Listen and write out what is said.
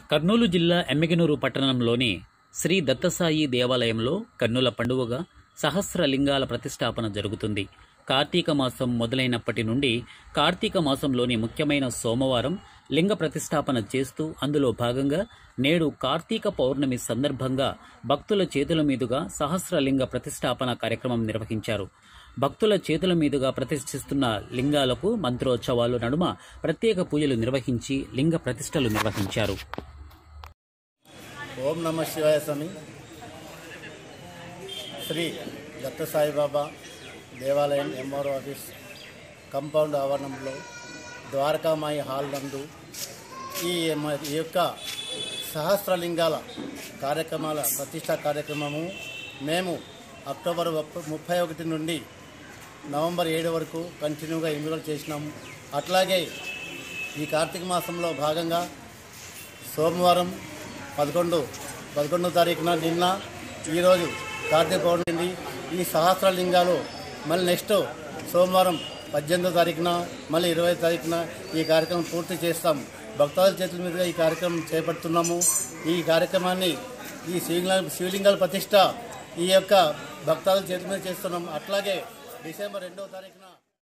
కర్నూలు జిల్లా ఎమ్మిగనూరు పట్టణంలోని శ్రీ దత్తసాయి దేవాలయంలో కన్నుల పండుగగా సహస్ర లింగాల ప్రతిష్టాపన జరుగుతుంది కార్తీక మాసం మొదలైనప్పటి నుండి కార్తీక మాసంలోని ముఖ్యమైన సోమవారం లింగ ప్రతిష్టాపన చేస్తూ అందులో భాగంగా నేడు కార్తీక పౌర్ణమి సందర్భంగా భక్తుల చేతుల మీదుగా సహస్రలింగ ప్రతిష్టాపన కార్యక్రమం నిర్వహించారు భక్తుల చేతుల మీదుగా ప్రతిష్ఠిస్తున్న లింగాలకు మంత్రోత్సవాలు నడుమ ప్రత్యేక పూజలు నిర్వహించి లింగ ప్రతిష్టలు నిర్వహించారు ఓం నమ శివాయ స్వామి శ్రీ దత్త సాయిబాబా దేవాలయం ఎంఆర్ఓ ఆఫీస్ కంపౌండ్ ఆవరణంలో ద్వారకామాయి హాల్ నందు ఈ మ- ఈ యొక్క సహస్రలింగాల కార్యక్రమాల ప్రతిష్టా కార్యక్రమము మేము అక్టోబర్ ఒక్క- ముప్పై ఒకటి నుండి నవంబర్ ఏడు వరకు కంటిన్యూగా ఎన్నికలు చేసినాము అట్లాగే ఈ కార్తీక మాసంలో భాగంగా సోమవారం పదకొండు పదకొండో తారీఖున నిన్న ఈరోజు కార్తీక పౌర్ణమి ఈ సహస్ర లింగాలు మళ్ళీ నెక్స్ట్ సోమవారం పద్దెనిమిదో తారీఖున మళ్ళీ ఇరవై తారీఖున ఈ కార్యక్రమం పూర్తి చేస్తాం భక్తాల చేతుల మీదుగా ఈ కార్యక్రమం చేపడుతున్నాము ఈ కార్యక్రమాన్ని ఈ శివలింగాల శివలింగాల ప్రతిష్ట ఈ యొక్క భక్తాల చేతుల మీద చేస్తున్నాం అట్లాగే డిసెంబర్ రెండవ తారీఖున